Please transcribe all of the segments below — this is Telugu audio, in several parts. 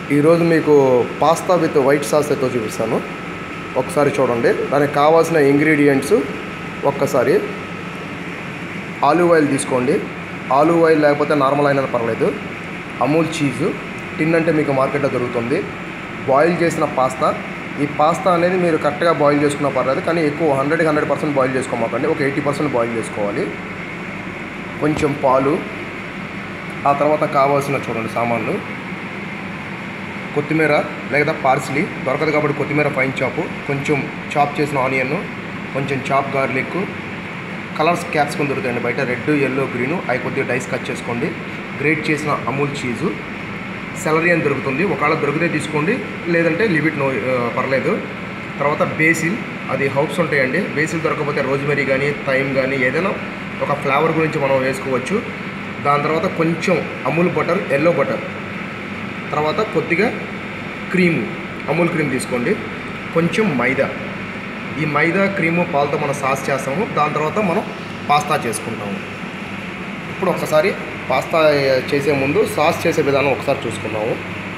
ఈరోజు మీకు పాస్తా విత్ వైట్ సాస్ అయితే చూపిస్తాను ఒకసారి చూడండి దానికి కావాల్సిన ఇంగ్రీడియంట్స్ ఒక్కసారి ఆలివ్ ఆయిల్ తీసుకోండి ఆలివ్ ఆయిల్ లేకపోతే నార్మల్ అయినా పర్లేదు అమూల్ చీజు టిన్ అంటే మీకు మార్కెట్లో దొరుకుతుంది బాయిల్ చేసిన పాస్తా ఈ పాస్తా అనేది మీరు కరెక్ట్గా బాయిల్ చేసుకున్నా పర్లేదు కానీ ఎక్కువ హండ్రెడ్కి హండ్రెడ్ పర్సెంట్ బాయిల్ చేసుకోమాకండి ఒక ఎయిటీ పర్సెంట్ బాయిల్ చేసుకోవాలి కొంచెం పాలు ఆ తర్వాత కావాల్సిన చూడండి సామాన్లు కొత్తిమీర లేదా పార్స్లీ దొరకదు కాబట్టి కొత్తిమీర ఫైన్ చాపు కొంచెం చాప్ చేసిన ఆనియన్ కొంచెం చాప్ గార్లిక్ కలర్స్ క్యాప్సికం దొరుకుతాయండి బయట రెడ్ ఎల్లో గ్రీను అవి కొద్దిగా డైస్ కట్ చేసుకోండి గ్రేట్ చేసిన అమూల్ చీజు సెలరీ అని దొరుకుతుంది ఒకవేళ దొరికితే తీసుకోండి లేదంటే లిమిట్ నో ఆ, పర్లేదు తర్వాత బేసిల్ అది హౌప్స్ ఉంటాయండి బేసిల్ దొరకకపోతే రోజ్మెరీ కానీ థైమ్ కానీ ఏదైనా ఒక ఫ్లేవర్ గురించి మనం వేసుకోవచ్చు దాని తర్వాత కొంచెం అమూల్ బటర్ ఎల్లో బటర్ తర్వాత కొద్దిగా క్రీము అమూల్ క్రీమ్ తీసుకోండి కొంచెం మైదా ఈ మైదా క్రీము పాలతో మనం సాస్ చేస్తాము దాని తర్వాత మనం పాస్తా చేసుకుంటాము ఇప్పుడు ఒకసారి పాస్తా చేసే ముందు సాస్ చేసే విధానం ఒకసారి చూసుకుందాము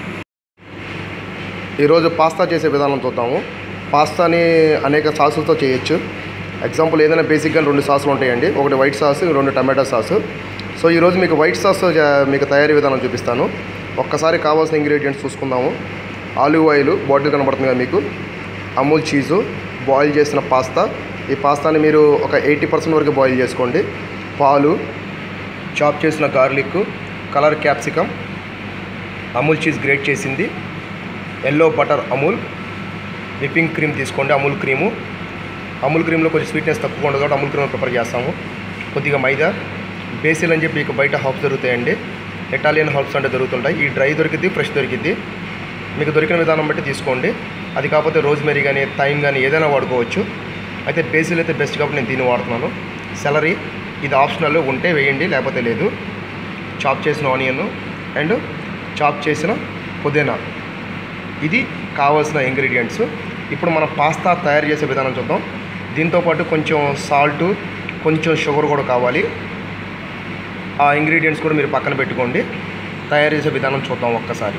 ఈరోజు పాస్తా చేసే విధానం చూద్దాము పాస్తాని అనేక సాసులతో చేయొచ్చు ఎగ్జాంపుల్ ఏదైనా బేసిక్గా రెండు సాసులు ఉంటాయండి ఒకటి వైట్ సాస్ రెండు టమాటా సాసు సో ఈరోజు మీకు వైట్ సాస్ జా- మీకు తయారీ విధానం చూపిస్తాను ఒక్కసారి కావాల్సిన ఇంగ్రీడియంట్స్ చూసుకుందాము ఆలివ్ ఆయిల్ బాటిల్ కనబడుతుంది కదా మీకు అమూల్ చీజు బాయిల్ చేసిన పాస్తా ఈ పాస్తాని మీరు ఒక ఎయిటీ పర్సెంట్ వరకు బాయిల్ చేసుకోండి పాలు చాప్ చేసిన garlic colour capsicum Amul cheese grate చేసింది yellow butter Amul whipping cream తీసుకోండి అమూల్ క్రీము అమూల్ క్రీమ్లో కొంచెం స్వీట్నెస్ తక్కువ ఉండదు కాబట్టి అమూల్ క్రీమ్ ప్రిపేర్ చేస్తాము కొద్దిగా మైదా బేసిల్ అని చెప్పి ఇక బయట హర్బ్స్ దొరుకుతాయండి ఇటాలియన్ హర్బ్స్ అంటే దొరుకుతుంటాయి ఈ డ్రై దొరికిద్ది ఫ్రెష్ దొరికిద్ది మీకు దొరికిన విధానం బట్టి తీసుకోండి అది కాకపోతే రోజ్మెరీ కానీ థైమ్ కానీ ఏదైనా వాడుకోవచ్చు అయితే బేసిల్ అయితే బెస్ట్ కాబట్టి నేను దీన్ని వాడుతున్నాను సెలరీ ఇది ఆప్షనల్ ఉంటే వేయండి లేకపోతే లేదు చాప్ చేసిన ఆనియన్ అండ్ చాప్ చేసిన పుదీనా ఇది కావాల్సిన ఇంగ్రీడియంట్స్ ఇప్పుడు మనం పాస్తా తయారు చేసే విధానం చూద్దాం దీంతోపాటు కొంచెం సాల్ట్ కొంచెం షుగర్ కూడా కావాలి ఆ ఇంగ్రీడియంట్స్ కూడా మీరు పక్కన పెట్టుకోండి తయారు చేసే విధానం చూద్దాం ఒక్కసారి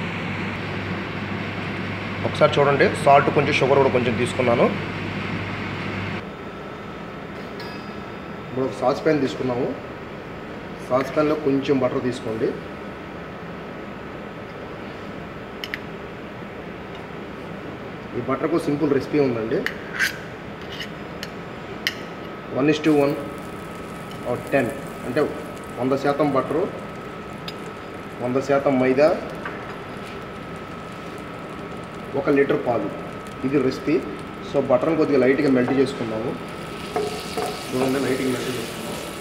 ఒకసారి చూడండి సాల్ట్ కొంచెం షుగర్ కూడా కొంచెం తీసుకున్నాను ఇప్పుడు ఒక సాస్ ప్యాన్ తీసుకున్నాము సాస్ ప్యాన్లో కొంచెం బటర్ తీసుకోండి ఈ బటర్కు సింపుల్ రెసిపీ ఉందండి one is to one ten అంటే వంద శాతం బటరు వంద శాతం మైదా ఒక లీటర్ పాలు ఇది రెసిపీ సో బటర్ని కొద్దిగా లైట్గా మెల్ట్ చేసుకుందాము చూడండి లైట్గా మెల్ట్ చేసుకుందాం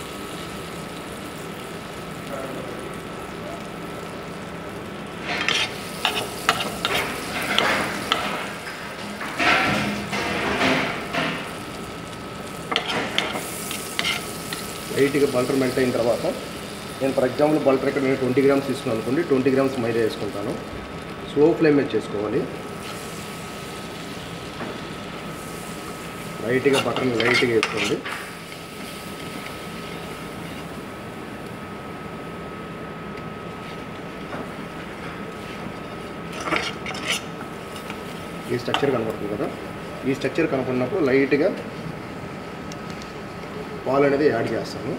లైట్గా బటర్ మెల్ట్ అయిన తర్వాత నేను ఫర్ ఎగ్జాంపుల్ బటర్ ఇక్కడ నేను ట్వంటీ గ్రామ్స్ తీసుకున్నాను అనుకోండి ట్వంటీ గ్రామ్స్ మైదా వేసుకుంటాను స్లో ఫ్లేమ్ మీద చేసుకోవాలి లైట్గా బటర్ని లైట్గా వేసుకోండి ఈ స్ట్రక్చర్ కనపడుతుంది కదా ఈ స్ట్రక్చర్ కనపడినప్పుడు లైట్గా పాలు అనేది యాడ్ చేస్తాను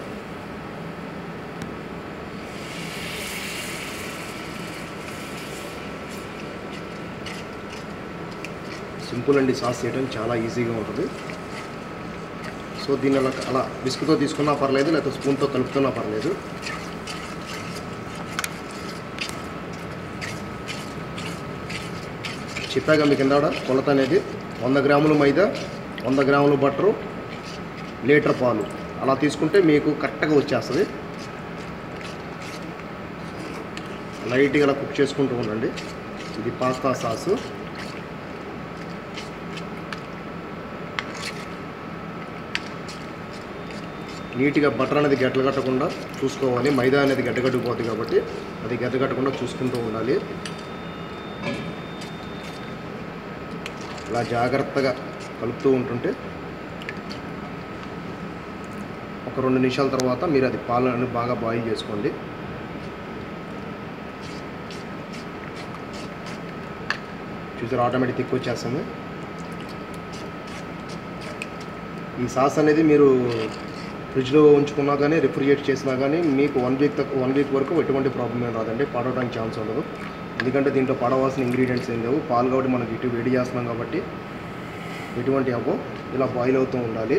సింపుల్ అండి సాస్ చేయడం చాలా ఈజీగా ఉంటుంది సో దీన్ని అలా అలా బిస్కుతో తీసుకున్నా పర్లేదు లేకపోతే స్పూన్తో కలుపుతున్నా పర్లేదు చెప్పాక మీకు కింద కొలత అనేది వంద గ్రాములు మైదా వంద గ్రాములు బట్టరు లీటర్ పాలు అలా తీసుకుంటే మీకు కరెక్ట్గా వచ్చేస్తుంది లైట్గా అలా కుక్ చేసుకుంటూ ఉండండి ఇది పాస్తా సాసు నీట్గా బటర్ అనేది గడ్డలు కట్టకుండా చూసుకోవాలి మైదా అనేది గడ్డగట్టుకుపోతుంది కాబట్టి అది గడ్డ కట్టకుండా చూసుకుంటూ ఉండాలి ఇలా జాగ్రత్తగా కలుపుతూ ఉంటుంటే ఒక రెండు నిమిషాల తర్వాత మీరు అది పాలను బాగా బాయిల్ చేసుకోండి చూసారు ఆటోమేటిక్ తిక్కు వచ్చేస్తుంది ఈ సాస్ అనేది మీరు ఫ్రిడ్జ్లో ఉంచుకున్నా కానీ రిఫ్రిజిరేట్ చేసినా కానీ మీకు వన్ వీక్ తక్కువ వన్ వీక్ వరకు ఎటువంటి ప్రాబ్లం ఏం రాదండి పాడవడానికి ఛాన్స్ ఉండదు ఎందుకంటే దీంట్లో పడవలసిన ఇంగ్రీడియంట్స్ ఏం లేవు పాలు కాబట్టి మనకి ఇటు వేడి చేస్తున్నాం కాబట్టి ఎటువంటి అవ్వవు ఇలా బాయిల్ అవుతూ ఉండాలి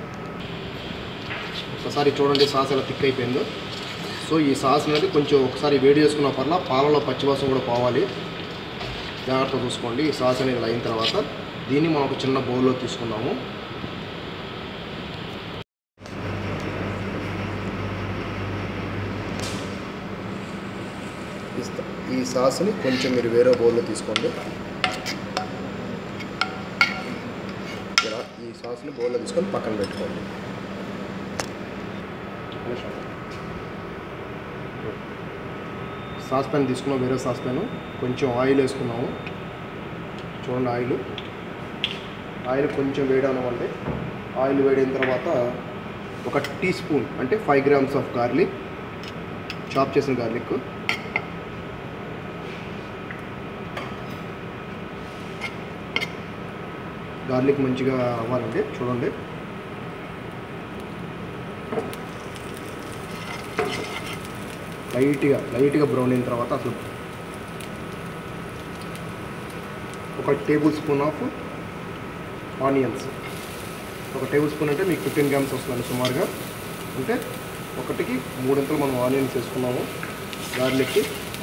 ఒకసారి చూడండి సాస్ ఎలా థిక్ అయిపోయిందో సో ఈ సాస్ అనేది కొంచెం ఒకసారి వేడి చేసుకున్న పర్ల పాలలో పచ్చివాసన కూడా పోవాలి జాగ్రత్తగా చూసుకోండి ఈ సాస్ అనేది ఇలా అయిన తర్వాత దీన్ని మనం ఒక చిన్న బౌల్లో తీసుకున్నాము ఇస్తా- ఈ సాస్ని కొంచెం మీరు వేరే బౌల్లో తీసుకోండి ఇలా ఈ సాస్ని బౌల్లో తీసుకొని పక్కన పెట్టుకోండి సాస్ ప్యాన్ తీసుకున్నాం వేరే సాస్ ప్యాన్ కొంచెం ఆయిల్ వేసుకున్నాము చూడండి ఆయిల్ ఆయిల్ కొంచెం వేడనవ్వండి ఆయిల్ వేడిన తర్వాత ఒక టీ స్పూన్ అంటే five grams of garlic chop చేసిన గార్లిక్ గార్లిక్ మంచిగా అవ్వాలండి చూడండి లైట్గా లైట్గా బ్రౌన్ అయిన తర్వాత అసలు ఒక టేబుల్ స్పూన్ ఆఫ్ ఆనియన్స్ ఒక టేబుల్ స్పూన్ అంటే మీకు ఫిఫ్టీన్ గ్రామ్స్ వస్తుంది సుమారుగా అంటే ఒకటికి మూడింతలు మనం ఆనియన్స్ వేసుకున్నాము గార్లిక్కి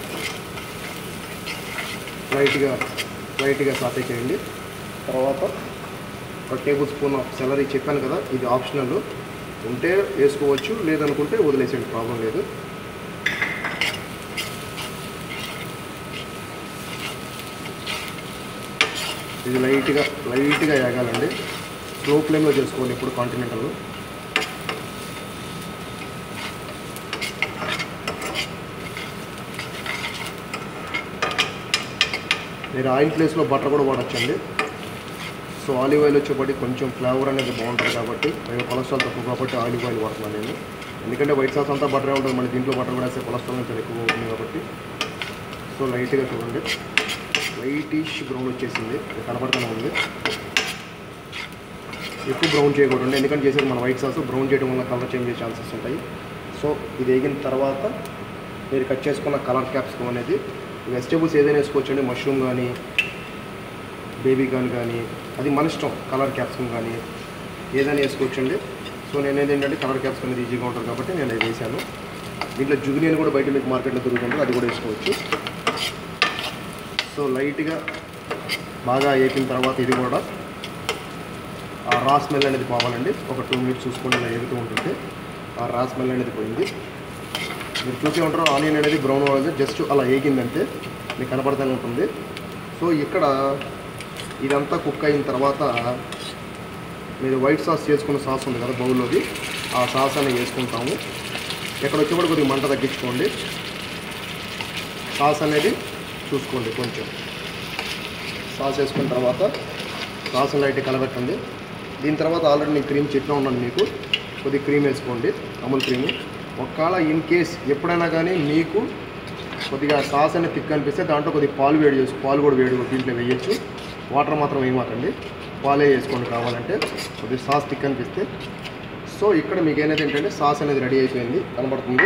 లైట్గా లైట్గా సాటే చేయండి తర్వాత ఒక టేబుల్ స్పూన్ ఆఫ్ సెలరీ చెప్పాను కదా ఇది ఆప్షనల్ ఉంటే వేసుకోవచ్చు లేదనుకుంటే వదిలేసేయండి ప్రాబ్లం లేదు ఇది లైట్గా లైట్గా ఏగాలండి స్లో ఫ్లేమ్లో చేసుకోవాలి ఇప్పుడు కాంటినెంటల్ మీరు ఆయిల్ ప్లేస్లో బటర్ కూడా వాడచ్చండి సో ఆలివ్ ఆయిల్ వచ్చేప్పటి కొంచెం ఫ్లేవర్ అనేది బాగుంటుంది కాబట్టి నేను కొలెస్ట్రాల్ తక్కువ కాబట్టి ఆలివ్ ఆయిల్ వాడుతున్నాను నేను ఎందుకంటే వైట్ సాస్ అంతా బటరే ఉంటుంది మళ్ళీ దీంట్లో బటర్ కూడా వేస్తే కొలెస్ట్రాల్ కొంచెం ఎక్కువ ఉంటుంది కాబట్టి సో లైట్గా చూడండి లైటిష్ బ్రౌన్ వచ్చేసింది ఇది కనపడుతూనే ఉంది ఎక్కువ బ్రౌన్ చేయకూడదు ఎందుకంటే చేసేది మన వైట్ సాస్ బ్రౌన్ చేయడం వల్ల కలర్ చేంజ్ అయ్యే ఛాన్సెస్ ఉంటాయి సో ఇది వేగిన తర్వాత మీరు కట్ చేసుకున్న కలర్ క్యాప్సికమ్ అనేది వెజిటేబుల్స్ ఏదైనా వేసుకోవచ్చండి మష్రూమ్ కానీ బేబీ గాన్ కానీ అది మన ఇష్టం కలర్ క్యాప్సికమ్ కానీ ఏదైనా వేసుకోవచ్చండి సో నేను ఏంటంటే కలర్ క్యాప్సికమ్ అనేది ఈజీగా ఉంటుంది కాబట్టి నేను అది వేసాను దీంట్లో జుగినియన్ కూడా బయట మీకు మార్కెట్లో దొరుకుతుంది అది కూడా వేసుకోవచ్చు సో లైట్గా బాగా వేపిన తర్వాత ఇది కూడా ఆ రా స్మెల్ అనేది పోవాలండి ఒక టూ మినిట్స్ చూసుకుంటే ఇలా ఎగుతూ ఉంటుంది ఆ రా స్మెల్ అనేది పోయింది మీరు చూసే ఉంటారు ఆనియన్ అనేది బ్రౌన్ అనేది జస్ట్ అలా ఏగిందంటే మీకు కనపడుతూనే ఉంటుంది సో ఇక్కడ ఇదంతా కుక్ అయిన తర్వాత మీరు వైట్ సాస్ చేసుకున్న సాస్ ఉంది కదా బౌల్లోది ఆ సాస్ అనేది వేసుకుంటాము ఇక్కడ వచ్చేప్పుడు కొద్దిగా మంట తగ్గించుకోండి సాస్ అనేది చూసుకోండి కొంచెం సాస్ వేసుకున్న తర్వాత సాస్ లైట్ కలబెట్టండి దీని తర్వాత ఆల్రెడీ నేను క్రీమ్ చెప్పినా ఉన్నాను మీకు కొద్దిగా క్రీమ్ వేసుకోండి అమూల్ క్రీము ఒకవేళ ఇన్ కేస్ ఎప్పుడైనా కానీ మీకు కొద్దిగా సాస్ అనేది థిక్ అనిపిస్తే దాంట్లో కొద్దిగా పాలు వేడి చేసు పాలు కూడా వేడి దీంట్లో వేయచ్చు వాటర్ మాత్రం వేయమాకండి పాలే వేసుకోండి కావాలంటే కొద్దిగా సాస్ థిక్ అనిపిస్తే సో ఇక్కడ మీకు ఏదైతే ఏంటంటే సాస్ అనేది రెడీ అయిపోయింది కనబడుతుంది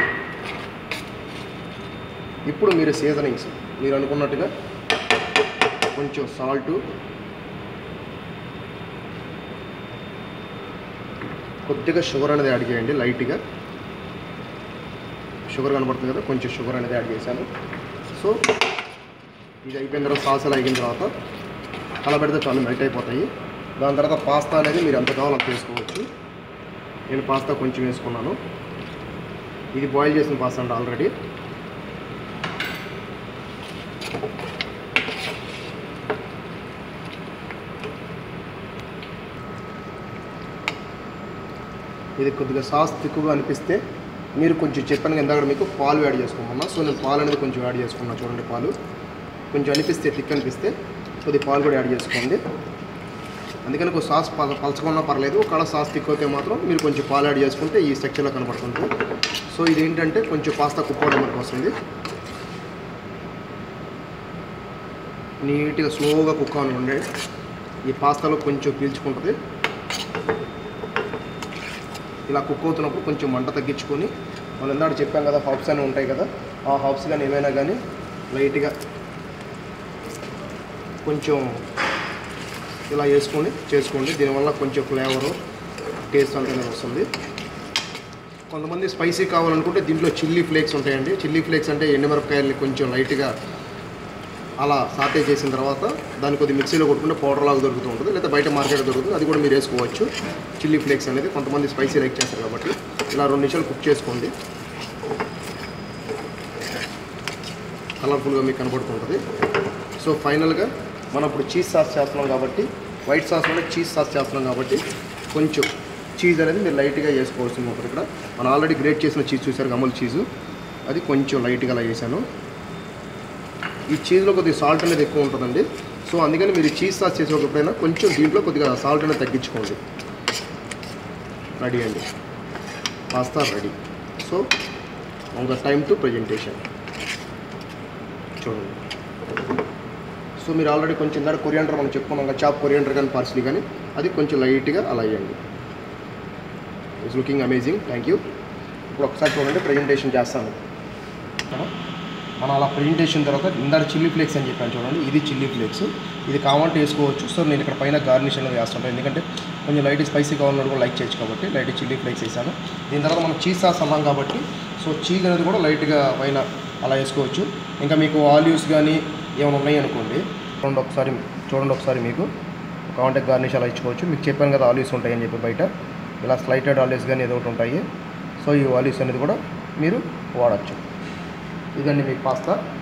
ఇప్పుడు మీరు సీజనింగ్స్ మీరు అనుకున్నట్టుగా కొంచెం సాల్టు కొద్దిగా షుగర్ అనేది యాడ్ చేయండి లైట్గా షుగర్ కనబడుతుంది కదా కొంచెం షుగర్ అనేది యాడ్ చేశాను సో ఇది అయిపోయిన తర్వాత సాస్ అలా అయిన తర్వాత కలబెడితే చాలా మెల్ట్ అయిపోతాయి దాని తర్వాత పాస్తా అనేది మీరు ఎంత కావాలో అంత వేసుకోవచ్చు నేను పాస్తా కొంచెం వేసుకున్నాను ఇది బాయిల్ చేసిన పాస్తా అండి ఆల్రెడీ ఇది కొద్దిగా సాస్ తిక్కుగా అనిపిస్తే మీరు కొంచెం చెప్పాను ఇందాక మీకు పాలు యాడ్ చేసుకోమన్నా సో నేను పాలు అనేది కొంచెం యాడ్ చేసుకున్నా చూడండి పాలు కొంచెం అనిపిస్తే థిక్ అనిపిస్తే కొద్ది పాలు కూడా యాడ్ చేసుకోండి అందుకని ఒక సాస్ పల పలచకున్నా పర్లేదు ఒకవేళ సాస్ థిక్ అయితే మాత్రం మీరు కొంచెం పాలు యాడ్ చేసుకుంటే ఈ స్ట్రక్చర్లో కనబడుతుంది సో ఇది ఏంటంటే కొంచెం పాస్తా కుక్ అవడం మనకు వస్తుంది నీట్గా స్లోగా కుక్ అని ఉండే ఈ పాస్తాలో కొంచెం పీల్చుకుంటుంది ఇలా కుక్ అవుతున్నప్పుడు కొంచెం మంట తగ్గించుకొని మనం ఇందాక చెప్పాం కదా హబ్స్ అని ఉంటాయి కదా ఆ హబ్స్ కానీ ఏవైనా కానీ లైట్గా కొంచెం ఇలా వేసుకొని చేసుకోండి దీనివల్ల కొంచెం ఫ్లేవరు టేస్ట్ అంతా వస్తుంది కొంతమంది స్పైసీ కావాలనుకుంటే దీంట్లో చిల్లీ ఫ్లేక్స్ ఉంటాయండి చిల్లీ ఫ్లేక్స్ అంటే ఎండుమిరపకాయల్ని కొంచెం లైట్గా అలా సాటే చేసిన తర్వాత దాన్ని కొద్ది మిక్సీలో కొట్టుకుంటే పౌడర్ లాగా దొరుకుతూ ఉంటుంది లేదా బయట మార్కెట్ దొరుకుతుంది అది కూడా మీరు వేసుకోవచ్చు చిల్లీ ఫ్లేక్స్ అనేది కొంతమంది స్పైసీ లైక్ చేస్తారు కాబట్టి ఇలా రెండు నిమిషాలు కుక్ చేసుకోండి కలర్ఫుల్గా మీకు కనబడుతుంటుంది సో ఫైనల్గా మనం ఇప్పుడు చీజ్ సాస్ చేస్తున్నాం కాబట్టి వైట్ సాస్లోనే చీజ్ సాస్ చేస్తున్నాం కాబట్టి కొంచెం చీజ్ అనేది మీరు లైట్గా వేసుకోవాల్సింది ఉంటుంది ఇక్కడ మనం ఆల్రెడీ గ్రేట్ చేసిన చీజ్ చూసారు అమూల్ చీజు అది కొంచెం లైట్గా అలా వేసాను ఈ చీజ్లో కొద్దిగా సాల్ట్ అనేది ఎక్కువ ఉంటుందండి సో అందుకని మీరు చీజ్ సాస్ చేసేటప్పుడైనా కొంచెం దీంట్లో కొద్దిగా సాల్ట్ అనేది తగ్గించుకోండి రెడీ అండి pasta ready so on the time to presentation చూడండి సో మీరు ఆల్రెడీ కొంచెం ఇందాక కొరియాండర్ మనం చెప్పుకున్నాం కదా చాప్ కొరియాండర్ కానీ పార్సలీ కానీ అది కొంచెం లైట్గా అలా వేయండి it's looking amazing thank you ఇప్పుడు ఒకసారి చూడండి ప్రజెంటేషన్ చేస్తాను మనం అలా ప్రజెంటేషన్ తర్వాత ఇందాక చిల్లీ ఫ్లేక్స్ అని చెప్పాను చూడండి ఇది చిల్లీ ఫ్లేక్స్ ఇది కావాలంటే వేసుకోవచ్చు సో నేను ఇక్కడ పైన గార్నిష్ అనేది వేస్తుంటాను ఎందుకంటే కొంచెం లైట్ స్పైసీ కావాలన్నది కూడా లైక్ చేయొచ్చు కాబట్టి లైట్ చిల్లీ ఫ్లేక్స్ వేసాను దీని తర్వాత మనం చీజ్ సాస్ అన్నాం కాబట్టి సో చీజ్ అనేది కూడా లైట్గా పైన అలా వేసుకోవచ్చు ఇంకా మీకు ఆలివ్స్ కానీ ఏమైనా ఉన్నాయి అనుకోండి చూడండి ఒకసారి చూడండి ఒకసారి మీకు కావాలంటే గార్నిష్ అలా ఇచ్చుకోవచ్చు మీకు చెప్పాను కదా ఆలివ్స్ ఉంటాయని చెప్పి బయట ఇలా స్లైటెడ్ ఆలివ్స్ కానీ ఏదో ఒకటి ఉంటాయి సో ఈ ఆలివ్స్ అనేది కూడా మీరు వాడచ్చు ఇదండి మీకు పాస్తా